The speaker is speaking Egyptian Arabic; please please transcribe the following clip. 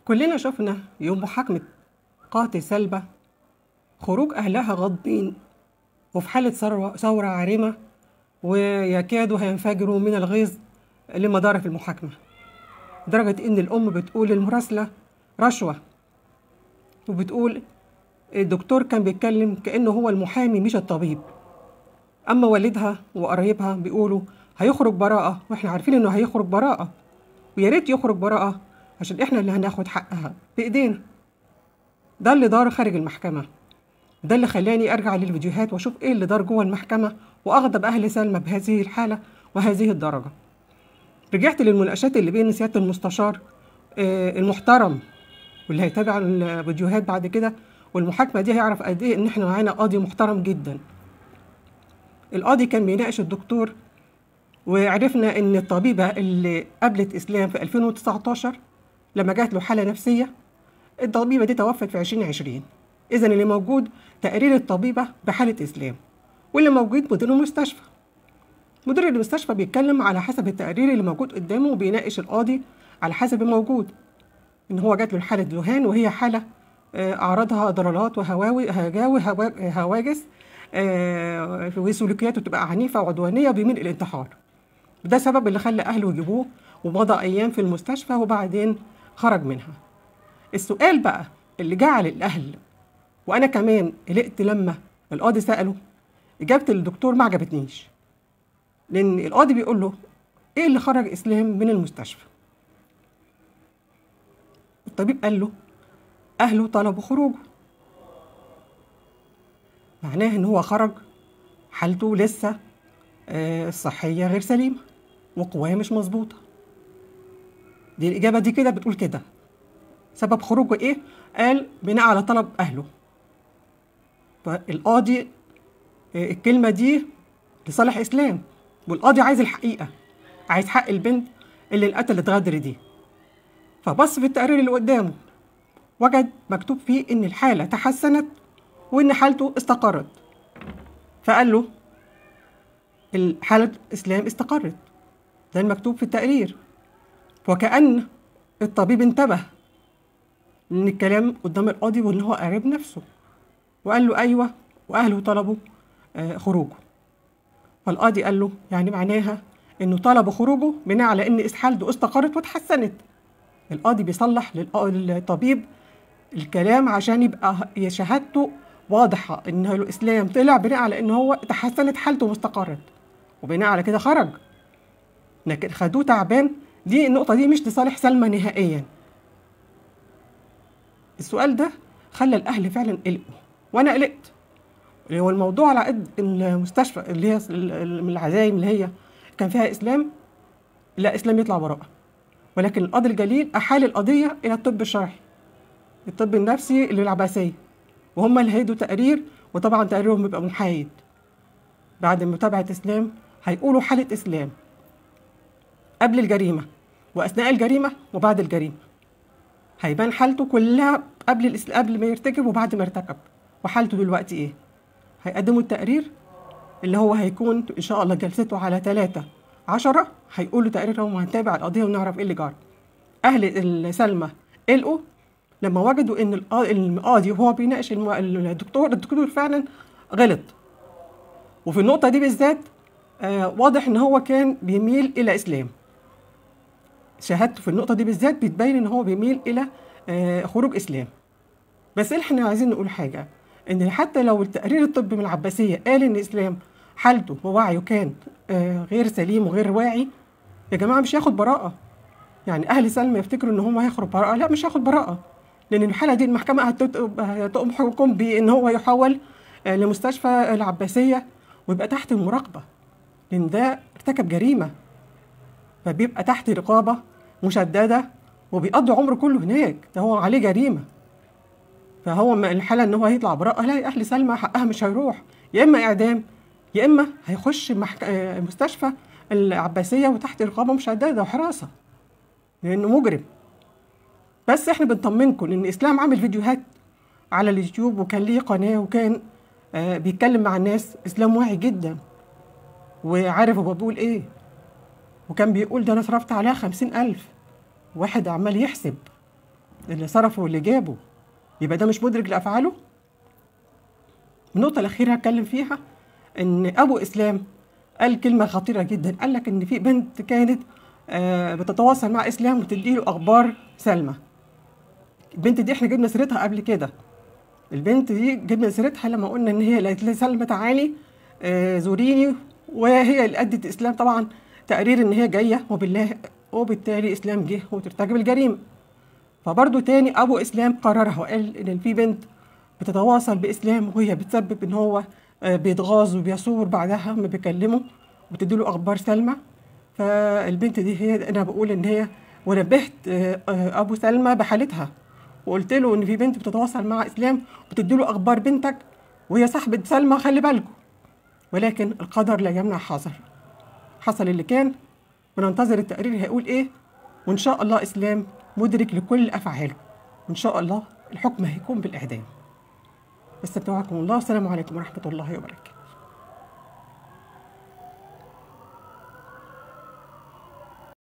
كلنا شفنا يوم محاكمة قاتل سلبة خروج أهلها غاضبين وفي حالة ثورة ثورة عارمة ويكادوا هينفجروا من الغيظ لما دار في المحاكمة لدرجة إن الأم بتقول المراسلة رشوة وبتقول الدكتور كان بيتكلم كأنه هو المحامي مش الطبيب أما والدها وقرايبها بيقولوا هيخرج براءة وإحنا عارفين إنه هيخرج براءة ويا ريت يخرج براءة عشان إحنا اللي هناخد حقها بإيدينا ده اللي دار خارج المحكمة ده اللي خلاني أرجع للفيديوهات وأشوف إيه اللي دار جوه المحكمة وأغضب أهل سلمى بهذه الحالة وهذه الدرجة رجعت للمناقشات اللي بين سيادة المستشار آه، المحترم واللي هيتابع الفيديوهات بعد كده والمحاكمة دي هيعرف قد إيه إن إحنا معانا قاضي محترم جدا القاضي كان بيناقش الدكتور وعرفنا ان الطبيبه اللي قابلت اسلام في 2019 لما جات له حاله نفسيه الطبيبه دي توفت في 2020 اذا اللي موجود تقرير الطبيبه بحاله اسلام واللي موجود مدير المستشفى مدير المستشفى بيتكلم على حسب التقرير اللي موجود قدامه وبيناقش القاضي على حسب الموجود ان هو جات له حاله ذهان وهي حاله آه، اعراضها ضلالات وهواوي هجاوي هوا- هواجس آه، وسلوكياته تبقى عنيفه وعدوانيه بيميل الانتحار ده سبب اللي خلى اهله يجيبوه ومضى ايام في المستشفى وبعدين خرج منها السؤال بقى اللي جعل الاهل وانا كمان قلقت لما القاضي ساله اجابه الدكتور ما عجبتنيش لان القاضي بيقول له ايه اللي خرج اسلام من المستشفى الطبيب قال له اهله طلبوا خروجه معناه ان هو خرج حالته لسه آه، الصحيه غير سليمه وقواه مش مظبوطه دي الاجابه دي كده بتقول كده سبب خروجه ايه قال بناء على طلب اهله فالقاضي آه، الكلمه دي لصالح اسلام والقاضي عايز الحقيقه عايز حق البنت اللي انقتلت غدر دي فبص في التقرير اللي قدامه وجد مكتوب فيه ان الحاله تحسنت وان حالته استقرت فقال له حالة اسلام استقرت ده المكتوب في التقرير وكأن الطبيب انتبه من الكلام قدام القاضي وان هو قرب نفسه وقال له ايوه واهله طلبوا آه، خروجه فالقاضي قال له يعني معناها انه طلبوا خروجه بناء على ان حالته استقرت واتحسنت القاضي بيصلح للق- للطبيب الكلام عشان يبقى شهادته واضحة إن الإسلام طلع بناء على إن هو تحسنت حالته واستقرت وبناء على كده خرج لكن خدوه تعبان دي النقطة دي مش لصالح سلمى نهائيا السؤال ده خلى الأهل فعلا قلقوا وأنا قلقت هو الموضوع على قد المستشفى اللي هي ال- ال- من العزايم اللي هي كان فيها إسلام لا إسلام يطلع براءة ولكن القاضي الجليل أحال القضية إلى الطب الشرعي الطب النفسي للعباسية وهم اللي هيدوا تقرير وطبعا تقريرهم بيبقى محايد بعد متابعة إسلام هيقولوا حالة إسلام قبل الجريمة وأثناء الجريمة وبعد الجريمة هيبان حالته كلها قبل الإس- قبل ما يرتكب وبعد ما ارتكب وحالته دلوقتي إيه هيقدموا التقرير اللي هو هيكون إن شاء الله جلسته على ثلاثة عشرة هيقولوا تقريرهم وهنتابع القضية ونعرف إيه اللي جرى أهل سلمى قلقوا لما وجدوا ان القا- القاضي وهو بيناقش الم- الدكتور الدكتور فعلا غلط وفي النقطه دي بالذات آه واضح ان هو كان بيميل الى اسلام شهادته في النقطه دي بالذات بتبين ان هو بيميل الى آه خروج اسلام بس احنا عايزين نقول حاجه ان حتى لو التقرير الطبي من العباسيه قال ان اسلام حالته ووعيه كان آه غير سليم وغير واعي يا جماعه مش هياخد براءه يعني اهل سلمى يفتكروا ان هم هياخدوا براءه لا مش هياخد براءه لان الحاله دي المحكمه هتت- هتقوم حكم بان هو يحول آه، لمستشفى العباسيه ويبقى تحت المراقبه لان ده ارتكب جريمه فبيبقى تحت رقابه مشدده وبيقضي عمره كله هناك ده هو عليه جريمه فهو ما الحاله ان هو هيطلع براءه لا يا اهل سلمى حقها مش هيروح يا اما اعدام يا اما هيخش محك... آه، مستشفى العباسيه وتحت رقابه مشدده وحراسه لانه مجرم بس احنا بنطمنكم ان اسلام عامل فيديوهات على اليوتيوب وكان ليه قناه وكان آه بيتكلم مع الناس اسلام واعي جدا وعارف هو بيقول ايه وكان بيقول ده انا صرفت عليها خمسين الف واحد عمال يحسب اللي صرفه واللي جابه يبقى ده مش مدرك لافعاله النقطه الاخيره هتكلم فيها ان ابو اسلام قال كلمه خطيره جدا قال لك ان في بنت كانت آه، بتتواصل مع اسلام وتديله اخبار سلمى البنت دي احنا جبنا سيرتها قبل كده البنت دي جبنا سيرتها لما قلنا ان هي قالت لي سلمى تعالي آه، زوريني وهي اللي ادت اسلام طبعا تقرير ان هي جايه وبالله وبالتالي اسلام جه وترتكب الجريمه فبرضه تاني ابو اسلام قررها وقال ان في بنت بتتواصل باسلام وهي بتسبب ان هو آه، بيتغاظ وبيثور بعدها ما بيكلمه وبتديله اخبار سلمى فالبنت دي هي انا بقول ان هي ونبهت آه، آه، ابو سلمى بحالتها وقلت له ان في بنت بتتواصل مع اسلام وتديله اخبار بنتك وهي صاحبه سلمى خلي بالكم ولكن القدر لا يمنع حذر حصل اللي كان وننتظر التقرير هيقول ايه وان شاء الله اسلام مدرك لكل افعاله وان شاء الله الحكم هيكون بالاعدام استودعكم الله والسلام عليكم ورحمه الله وبركاته